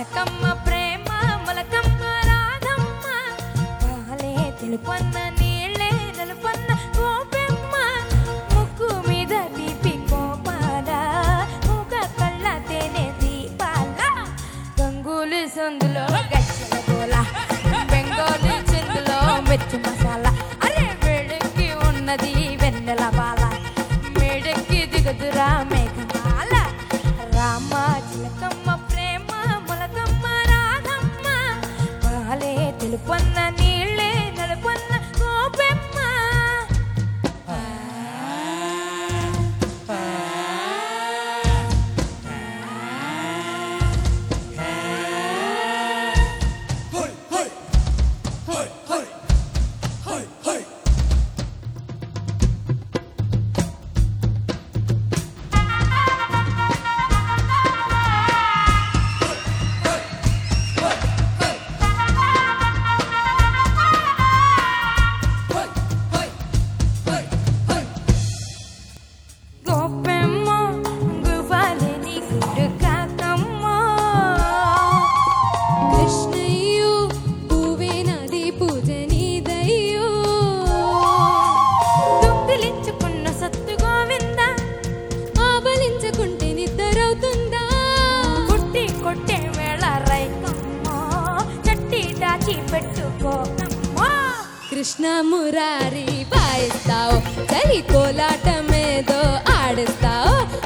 చిలకమ్మ ప్రేమ మొలకమ్మ రాధమ్మ పాలే తెలుపన్న నీళ్ళే నలుపన్న గోపెమ్మ ముక్కు మీద తీపి కోపాల ముఖ కళ్ళ తేనె దీపాల గంగూలు సందులో గచ్చల గోల బెంగాలు చిందులో మిర్చి మసాలా అరే వేడెక్కి ఉన్నది వెన్నెల బాల మేడెక్కి దిగుదురా మేఘమాల రామ చిలకమ్మ ప్రేమ మొలకమ్మ రాధమ్మ పాలే తెలుపన్న నీళ్ళే నలుపన్న గోపెమ్మ గోపెమ్మ గువ్వాలని గుడ్డు కాకమ్మ కృష్ణయ్యో పువ్వే నది పూజ నీదయ్యో దొంగిలించుకున్న సత్తు గోవింద ఆవలించకుంటే నిద్రవుతుందా కుట్టి కొట్టే వేళ రైకమ్మ చట్టి దాచి పెట్టుకోకమ్మ కృష్ణ మురారి వాయిస్తావు చలి కోలాటమేదో ఆడిస్తావు